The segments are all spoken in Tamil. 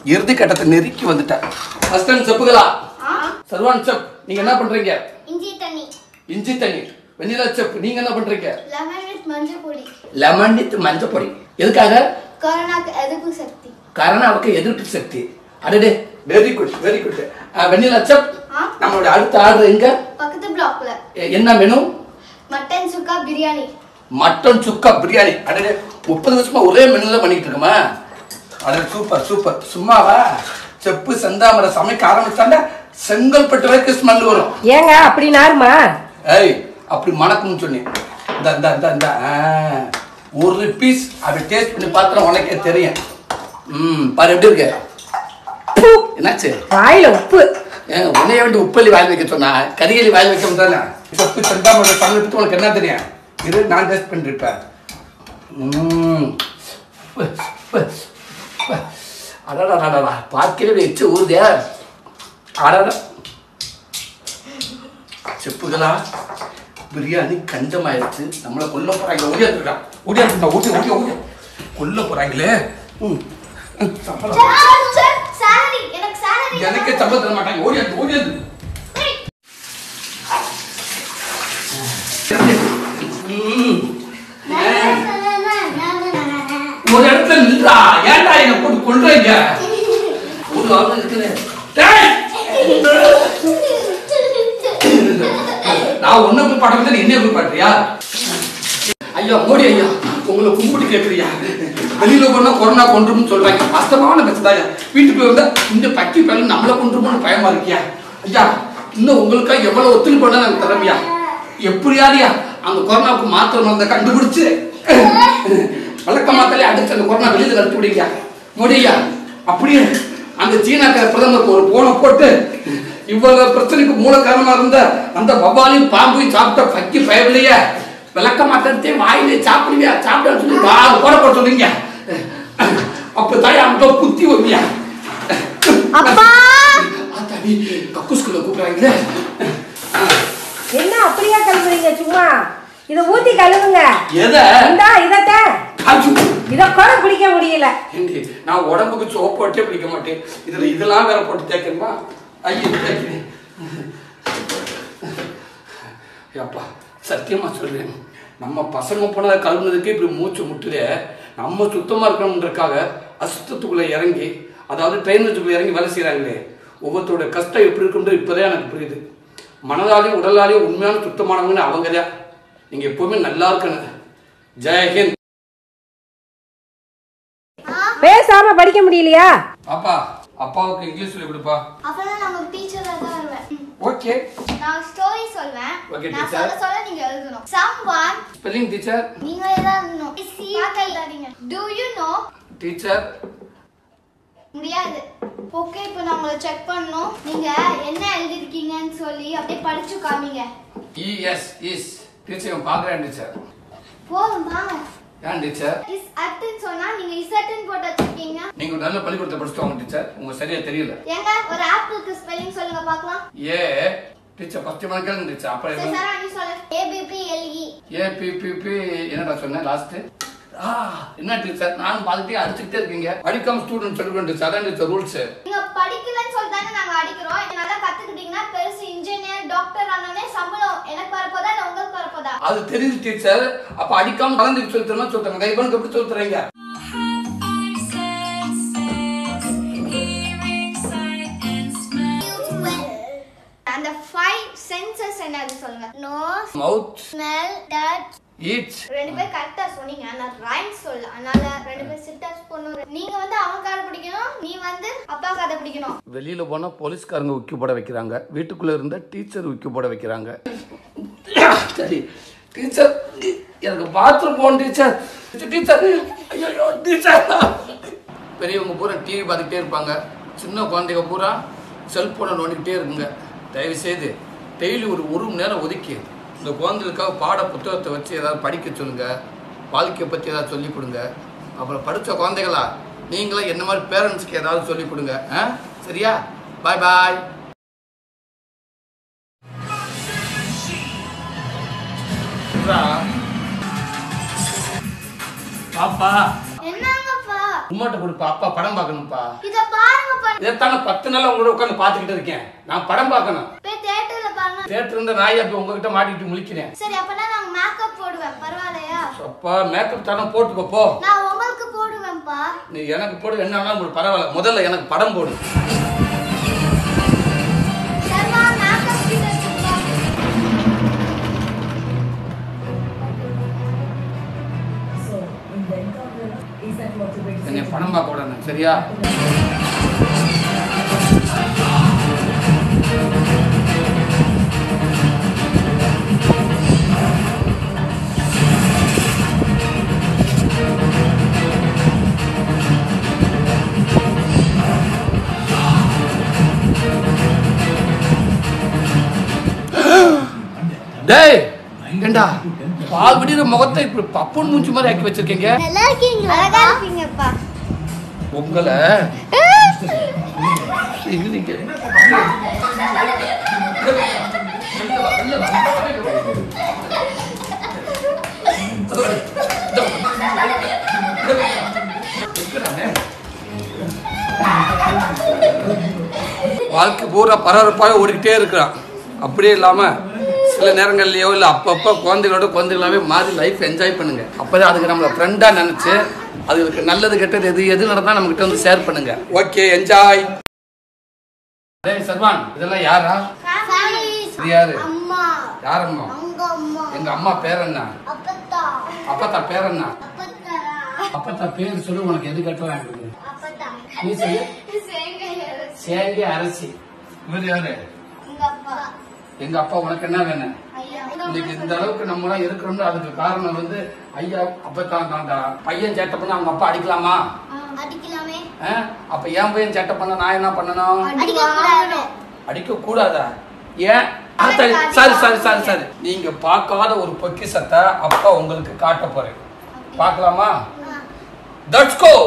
இறுதி கட்டத்தை நெருக்கி வந்துட்டேன் ஃபர்ஸ்ட் டைம் செப்புகளா சர்வான் செப் நீங்க என்ன பண்றீங்க இஞ்சி தண்ணி இஞ்சி தண்ணி வெண்ணிலா செப் நீங்க என்ன பண்றீங்க லெமன் வித் மஞ்சள் பொடி லெமன் வித் மஞ்சள் பொடி எதுக்காக கொரோனாக்கு எதிர்ப்பு சக்தி கரோனாவுக்கு எதிர்ப்பு சக்தி அடடே very good very good Vennila chef ஆ? நம்மளோட அடுத்த ஆர்டர் எங்க பக்கத்து பிளாக்ல எ- என்ன menu mutton chukka biryani mutton chukka biryani அடடே முப்பது வருஷமா ஒரே மெனு தான் பண்ணிட்டு இருக்கோமா அடடே சூப்பர் சூப்பர் சும்மாவா செப்பு செந்தாமரை சமைக்க ஆரம்பிச்சாண்டா செங்கல்பட்டு வரைக்கும் ஸ்மெல் வரும் ஏங்க அப்படி நாருமா ஏய் அப்படி மணக்கும்னு சொன்னேன் இந்த இந்த இந்த இந்த ஆ. ஒரு பீஸ் அப்படி டேஸ்ட் பண்ணி பார்த்தா உனக்கே தெரியும் ம் பாரு எப்படி இருக்கு என்னாச்சு வாயில உப்பு ஏன் உன்னைய வேண்டி உப்பள்ளி வாயில் வைக்க சொன்னா கரியலி வாயில் வைக்க தானே சொப்பு செந்தாமரை சமைச்சு உனக்கு என்ன தெரியும் இது நான் டேஸ்ட் பண்ணிருப்பேன் ம் அடடா அடடா பார்க்கவே எச்சு ஊறுதே அடடா செப்புகளா பிரியாணி கஞ்சமாயிருச்சு நம்மளை கொல்ல போறாங்க ஓடியாந்துருக்கா ஓடியாந்துருக்கா ஓடி ஓடி ஓடி கொல்ல போறாங்களே ம் ம், சம்பளம். சாலரி எனக்கு சாலரி எனக்கே சம்பளம் தர மாட்டாங்க ஓடியாது ஓடியாது ம். ஒரு இடத்துல நின்றா ஏன்டா என்ன போட்டு கொள்றீங்க ஒரு ஆள் இருக்குது டேய்! நான் ஒன்ன போய் பாடுறது என்ன போய் பாடுறியா ஐயா மோடி ஐயா உங்களை கும்பிட்டு கேட்குறியா வெளியில போனா கொரோனா கொண்டுரும்னு சொல்றாங்க வாஸ்தவமான மெச்சதாயா வீட்டுக்கு வந்தா இந்த பக்கி பையன் நம்மளை கொண்டுருமோன்னு பயமா இருக்கியா ஐயா இன்னும் உங்களுக்காக எவ்வளவு ஒத்துழைப்பு பண்ண நாங்க தரமியா எப்படியாரியா அந்த கொரோனாவுக்கு மாத்திரம் வந்த கண்டுபிடிச்சு வழக்க மாத்தாலே அடிச்சு அந்த கொரோனா வெளியில கழிச்சு விடுங்க மோடியா அப்படியே அந்த சீனாக்கார பிரதமருக்கு ஒரு போனை போட்டு இவ்வளவு பிரச்சனைக்கு மூல காரணமா இருந்த அந்த பவாலையும் பாம்பையும் சாப்பிட்ட பக்கி பயவில்லையே விளக்க மாட்டே வாயிலே சாப்பிடுவியா சாப்பிட சொல்லி ஆறு போட போட சொல்லுங்க அப்ப தாய் அந்த குத்தி வைப்பியா அப்பா! ஆத்தாடி கக்குஸ்குள்ள கூப்பிடுறாங்களே என்ன அப்படியா கழுவுறீங்க சும்மா இத ஊத்தி கழுவுங்க எதை இந்தா இதத்தான் காய்ச்சு இத கூட பிடிக்க முடியல ஏண்டி நான் உடம்புக்கு சோப்பு போட்டே பிடிக்க மாட்டேன் இதுல இதெல்லாம் வேற போட்டு தேய்க்கணுமா ஐயோ தேய்க்கிறேன் அப்பா சத்தியமா சொல்றேன் நம்ம பசங்க போனதை கழுவுனதுக்கு இப்படி மூச்சு முட்டுதே நம்ம சுத்தமா இருக்கணுன்றக்காக அசுத்தத்துக்குள்ள இறங்கி அதாவது ட்ரைனேஜுக்குள்ள இறங்கி வேலை செய்றாங்களே ஒவ்வொருத்தரோட கஷ்டம் எப்படி இருக்குன்றது இப்போதான் எனக்கு புரியுது மனதாலையும் உடலாலையும் உண்மையான சுத்தமானவங்கன்னு அவங்க தான் நீங்க எப்பவுமே நல்லா இருக்கணும் ஜெயஹிந்த் பேசாம படிக்க முடியலையா அப்பா அப்பாவுக்கு இங்கிலீஷ் சொல்லி கொடுப்பா அப்பதான் நான் ஒரு டீச்சரா தான் வருவேன் ம். ஓகே நான் ஸ்டோரி சொல்வேன் Okay, நான் teacher. சொல்ல சொல்ல நீங்க எழுதணும் someone ஸ்பெல்லிங் டீச்சர் நீங்க தான் எழுதணும் பார்க்காதீங்க do you know டீச்சர் முடியாது ஓகே இப்போ நான் உங்களை செக் பண்ணணும் நீங்க என்ன எழுதிருக்கீங்கன்னு சொல்லி அப்படியே படிச்சு காமிங்க இஎஸ் இஸ் டீச்சர் இவன் பார்க்குறேன் டீச்சர் போதும் வாங்க ஏன் டீச்சர் இஸ் அட்டுன்னு சொன்னா நீங்க இசட்டுன்னு போட்டு வச்சிருக்கீங்க நீங்கள் நல்ல பள்ளிக்கூடத்தை படிச்சுட்டு டீச்சர் உங்களுக்கு சரியா தெரியல ஏங்க ஒரு ஆப்பிளுக்கு ஸ்பெல்லிங் சொல்லுங்க பார்க்கலாம் ஏ டீச்சர் ஃபஸ்ட்டு மணிக்கு டீச்சர் அப்போ சரி சாரா நீ சொல்லு ஏபிபி எல்இ ஏபிபிபி என்னடா சொன்னேன் லாஸ்ட்டு ஆ என்ன டீச்சர் நானும் பார்த்துட்டே அடிச்சுக்கிட்டே இருக்கீங்க படிக்காம ஸ்டூடெண்ட் சொல்லுவேன் டீச்சர் அதான் டீச்சர் ரூல்ஸு நீங்க படிக்கலன்னு சொல்லி தானே நாங்க அடிக்கிறோம் இதை நல்லா கத்துக்கிட்டீங்கன்னா பெருசு இன்ஜினியர் டாக்டர் ஆனோடனே சம்பளம் எனக்கு வரப்போதா இல்ல உங்களுக்கு வரப்போதா அது தெரியுது டீச்சர் அப்போ அடிக்காம கலந்துக்கு சொல்லி தரணும் சொல்லிட்டாங்க கைபனுக்கு எப்படி சொல்லி தரீங்க அந்த ஃபைவ் சென்சஸ் என்னது சொல்லுங்க nose mouth smell touch eats ரெண்டு பேர் கரெக்டா சொன்னீங்க ஆனா ரைம்ஸ் சொல்ல அதனால ரெண்டு பேர் சிட்டர்ஸ் பொண்ணு நீங்க வந்து அவன் கதை பிடிக்கணும் நீ வந்து அப்பா கதை பிடிக்கணும் வெளியில போனா போலீஸ்காரங்க உக்கி போட வைக்கிறாங்க வீட்டுக்குள்ள இருந்த டீச்சர் உக்கி போட வைக்கிறாங்க சரி டீச்சர் எனக்கு பாத்ரூம் போகணும் டீச்சர் டீச்சர் ஐயோ டீச்சர் பெரியவங்க பூரா டிவி பார்த்துக்கிட்டே இருப்பாங்க சின்ன குழந்தைங்க பூரா செல்போனை நோண்டிக்கிட்டே இருக்குங்க தயவு செய்து டெய்லி ஒரு ஒரு மணி நேரம் ஒதுக்கி இந்த குழந்தைகளுக்காக பாட புத்தகத்தை வச்சு ஏதாவது படிக்க சொல்லுங்க வாழ்க்கையை பற்றி ஏதாவது சொல்லிக் கொடுங்க அப்புறம் படித்த குழந்தைகளா நீங்களும் என்ன மாதிரி பேரண்ட்ஸ்க்கு ஏதாவது சொல்லிக் கொடுங்க ஆ சரியா பாய் பாய் பாப்பா என்னங்கப்பா உமாட்ட கொடுப்பா அப்பா படம் பார்க்கணும்ப்பா இத பாருங்கப்பா இதைத்தாங்க பத்து நாள் உங்களோட உட்காந்து பார்த்துக்கிட்டு இருக்கேன் நான் படம் பார்க்கணும் போய் தியேட்டர்ல பாருங்க தேட்டர் இருந்த நாயை அப்படி உங்ககிட்ட மாட்டிக்கிட்டு முழிக்கிறேன் சரி அப்பனா நான் மேக்கப் போடுவேன் பரவாயில்லையா அப்பா மேக்கப் தானே போட்டுக்கோ போ நான் உங்களுக்கு போடுவேன்ப்பா நீ எனக்கு போடு என்ன வேணாலும் போடு பரவாயில்ல முதல்ல எனக்கு படம் போடு சர்மா மேக்கப் கிட்ட வச்சுப்பா என்னை படம் பார்க்க விடணும் சரியா டேய் ஏண்டா பால் விடுற முகத்தை இப்படி பப்புன் மூஞ்சி மாதிரி ஆக்கி வச்சிருக்கீங்க நல்லா இருக்கீங்களா அழகா இருக்கீங்கப்பா உங்களை இல்லைங்க வாழ்க்கை பூரா பரபரப்பாக ஓடிக்கிட்டே இருக்கிறான் அப்படியே இல்லாமல் சில நேரங்கள்லையோ இல்லை அப்பப்போ குழந்தைகளோட குழந்தைகளாவே மாறி லைஃப் என்ஜாய் பண்ணுங்க அப்போதான் அதுக்கு நம்மளை ஃப்ரெண்டாக நினச்சி அதுக்கு நல்லது கெட்டது எது எது நடந்தால் நம்மகிட்ட வந்து ஷேர் பண்ணுங்க ஓகே என்ஜாய் டேய் சர்வான் இதெல்லாம் யாரா இது யாரு அம்மா யார் அம்மா உங்க அம்மா எங்க அம்மா பேர் என்ன அப்பத்தா அப்பத்தா பேர் என்ன அப்பத்தாரா அப்பத்தா பேர் சொல்லு உனக்கு எது கட்டலாம் இருக்குது அப்பத்தா நீ சொல்லு சேங்க சேங்கி அரசி இவர் யாரு உங்க அப்பா எங்க அப்பா உனக்கு என்ன வேணும் ஐயா இன்னைக்கு இந்த அளவுக்கு நம்ம எல்லாம் இருக்கிறோம்னு அதுக்கு காரணம் வந்து ஐயா அப்பத்தான் தாண்டா பையன் சேட்டை பண்ண அவங்க அப்பா அடிக்கலாமா அடிக்கலாமே ஆ? அப்ப என் பையன் சேட்டை பண்ண நான் என்ன பண்ணணும் அடிக்க கூடாது அடிக்க கூடாதா ஏன் ஆ, சரி சரி சரி சரி சரி நீங்க பார்க்காத ஒரு பொக்கிஷத்தை அப்பா உங்களுக்கு காட்ட போறேன் பார்க்கலாமா தட்ஸ் கோ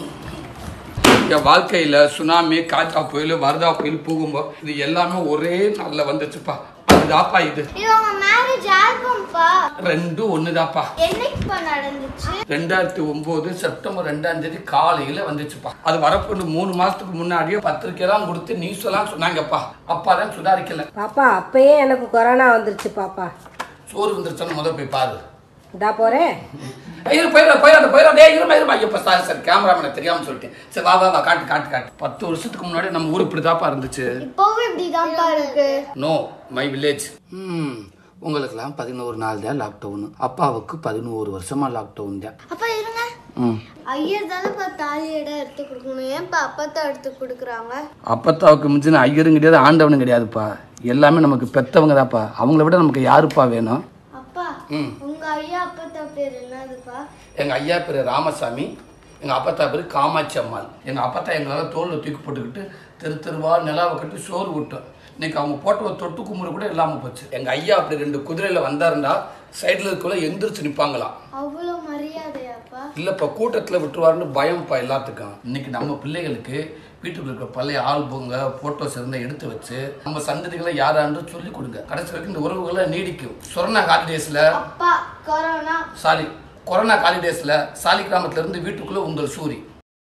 என் வாழ்க்கையில சுனாமி காற்றா புயல் வரதா புயல் போகும்போது இது எல்லாமே ஒரே நாள்ல வந்துச்சுப்பா அதுதாப்பா இது இது உங்க மேரேஜ் ஆல்பம்ப்பா ரெண்டும் ஒண்ணுதாப்பா என்னைக்குப்பா நடந்துச்சு ரெண்டாயிரத்தி ஒன்பது செப்டம்பர் ரெண்டாம் தேதி காலையில வந்துச்சுப்பா அது வரப்போ மூணு மாசத்துக்கு முன்னாடியே பத்திரிக்கையெல்லாம் கொடுத்து நியூஸ் எல்லாம் சொன்னாங்கப்பா அப்பா தான் சுதாரிக்கல பாப்பா அப்பயே எனக்கு கொரோனா வந்துருச்சு பாப்பா சோறு வந்துருச்சான்னு முத போய் பாரு இதா போறேன் ஐயோ போயிடா போயிடா போயிடா டேய் இருமா இருமா ஐயப்பா சாரி சார் கேமராமேனை தெரியாம சொல்லிட்டேன் சரி வா வா வா காட்டு காட்டு காட்டு பத்து வருஷத்துக்கு முன்னாடி நம்ம ஊர் இப்படிதாப்பா இருந்துச்சு இப்பவும் இப்படிதான்ப்பா இருக்கு நோ மை வில்லேஜ் ம் உங்களுக்கெல்லாம் பதினோரு நாள் தான் லாக்டவுன் அப்பாவுக்கு பதினோரு வருஷமா லாக்டவுன் தான் அப்பா இருங்க ம் ஐயர் தானேப்பா தாலி இடம் எடுத்து கொடுக்கணும் ஏன்ப்பா அப்பத்தா எடுத்து கொடுக்குறாங்க அப்பத்தாவுக்கு மிஞ்சின ஐயரும் கிடையாது ஆண்டவனும் கிடையாதுப்பா எல்லாமே நமக்கு பெத்தவங்க தான்ப்பா அவங்கள விட நமக்கு யாருப்பா வேணும் அப்பா ம் உங்க ஐயா அப்பத்தா பேர் என்னதுப்பா எங்கள் ஐயா பேர் ராமசாமி எங்கள் அப்பத்தா பேர் காமாட்சி அம்மாள் எங்கள் அப்பத்தா எங்களால் தோளில் தூக்கி போட்டுக்கிட்டு தெரு தெருவா நிலாவை கட்டி சோறு விட்டோம் இன்னைக்கு அவங்க போட்ட ஒரு தொட்டு கும்பிடு கூட இல்லாமல் போச்சு எங்கள் ஐயா அப்படி ரெண்டு குதிரையில் வந்தாருண்டா சைடில் இருக்கக்குள்ள எந்திரிச்சு நிற்பாங்களாம் அவ்வளோ மரியாதையாப்பா இல்லைப்பா கூட்டத்தில் விட்டுருவாருன்னு பயம்ப்பா எல்லாத்துக்கும் இன்னைக்கு நம்ம பிள்ளைகளுக்கு வீட்டுக்குள்ள இருக்கிற பழைய ஆல்பங்க போட்டோஸ் இருந்தால் எடுத்து வச்சு நம்ம சந்ததிகளை யாரான்னு சொல்லி கொடுங்க கடைசி வரைக்கும் இந்த உறவுகளை நீடிக்கும் சொரணா ஹாலிடேஸில் அப்பா கொரோனா சாரி கொரோனா ஹாலிடேஸில் சாலி கிராமத்துல இருந்து வீட்டுக்குள்ள உங்கள் சூரி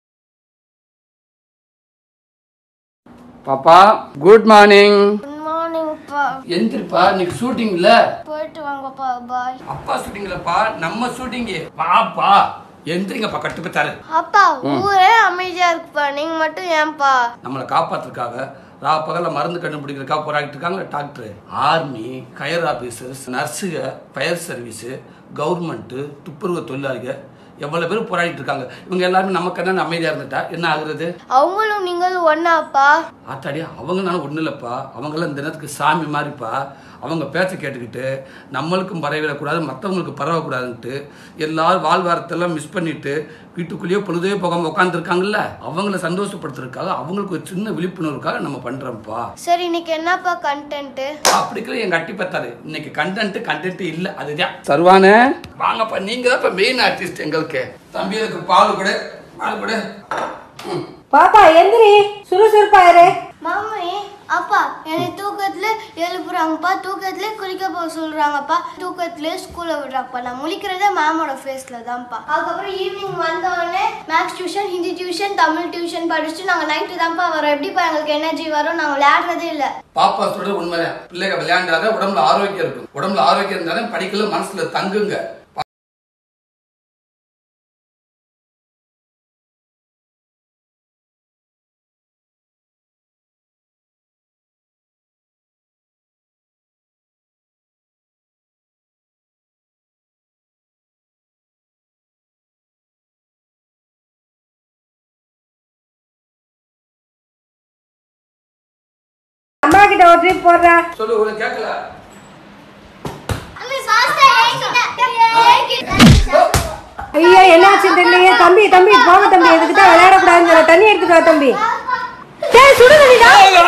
பாப்பா குட் மார்னிங் குட் மார்னிங்ப்பா எந்திரிப்பா இன்னைக்கு ஷூட்டிங் இல்ல போயிட்டு வாங்கப்பா பாய் அப்பா ஷூட்டிங் இல்லப்பா நம்ம ஷூட்டிங் பாப்பா எந்திரிங்கப்பா கட்டுப்பத்தாரு அப்பா ஊரே அமைதியா இருக்குப்பா நீங்க மட்டும் ஏன்பா நம்மளை காப்பாத்துறதுக்காக ரா பகல மருந்து கண்டுபிடிக்கிறதுக்காக போராடிட்டு இருக்காங்க டாக்டர் ஆர்மி கயர் ஆபீசர்ஸ் நர்ஸுக ஃபயர் சர்வீஸு கவர்மெண்ட்டு துப்புரவு தொழிலாளிக எவ்வளவு பேர் போராடிட்டு இருக்காங்க இவங்க எல்லாருமே நமக்கு என்ன அமைதியா இருந்துட்டா என்ன ஆகுறது அவங்களும் நீங்களும் ஒன்னாப்பா ஆத்தாடி அவங்க நானும் ஒன்றும் இல்லைப்பா அவங்களாம் இந்த நேரத்துக்கு சாமி மாதிரிப்பா அவங்க பேச்ச கேட்டுக்கிட்டு நம்மளுக்கும் பரவிடக்கூடாது மற்றவங்களுக்கு பரவக்கூடாதுன்ட்டு எல்லாரும் வாழ்வாரத்தெல்லாம் மிஸ் பண்ணிட்டு வீட்டுக்குள்ளேயே பொழுதே போகாம உட்காந்துருக்காங்கல்ல அவங்கள சந்தோஷப்படுத்துறதுக்காக அவங்களுக்கு ஒரு சின்ன விழிப்புணர்வுக்காக நம்ம பண்றோம்ப்பா சரி இன்னைக்கு என்னப்பா கண்டென்ட் அப்படிக்கிற எங்க அட்டி பத்தாரு இன்னைக்கு கண்டென்ட் கண்டென்ட் இல்ல அதுதான் சர்வானே வாங்கப்பா நீங்க தான் இப்ப மெயின் ஆர்டிஸ்ட் எங்களுக்கு தம்பி அதுக்கு பால் கொடு பால் கொடு ம். பாப்பா எந்திரி சுறுசுறுப்பா இரு மாமி அப்பா என்னை தூக்கத்துல எழுப்புறாங்க சொல்றாங்கப்பா தூக்கத்திலே குளிக்க போக சொல்றாங்கப்பா தூக்கத்திலே ஸ்கூல்ல விடுறாங்கப்பா நான் முழிக்கிறதே மேமோட ஃபேஸ்ல தான்ப்பா அதுக்கப்புறம் ஈவினிங் வந்த உடனே maths tuition Hindi tuition Tamil tuition படிச்சுட்டு நாங்க நைட்டு தான்ப்பா வரோம் எப்படிப்பா எங்களுக்கு எனர்ஜி வரும் நாங்க விளையாடுறதே இல்ல பாப்பா சொல்றது உண்மைதான் பிள்ளைங்க விளையாண்டாதான் உடம்புல ஆரோக்கியம் இருக்கும் உடம்புல ஆரோக்கியம் இருந்தாலும் படிக்கல மனசுல தங்குங்க அம்மா கிட்ட ஒரு ட்ரிப் போடுறா சொல்லு உனக்கு கேட்கல ஐயோ என்னாச்சுன்னு தெரியலையே தம்பி தம்பி போங்க தம்பி எதுக்கு தான் விளையாடக்கூடாதுன்னு சொல்ல தண்ணி எடுத்துட்டு வா தம்பி சரி சுடு தண்ணிடா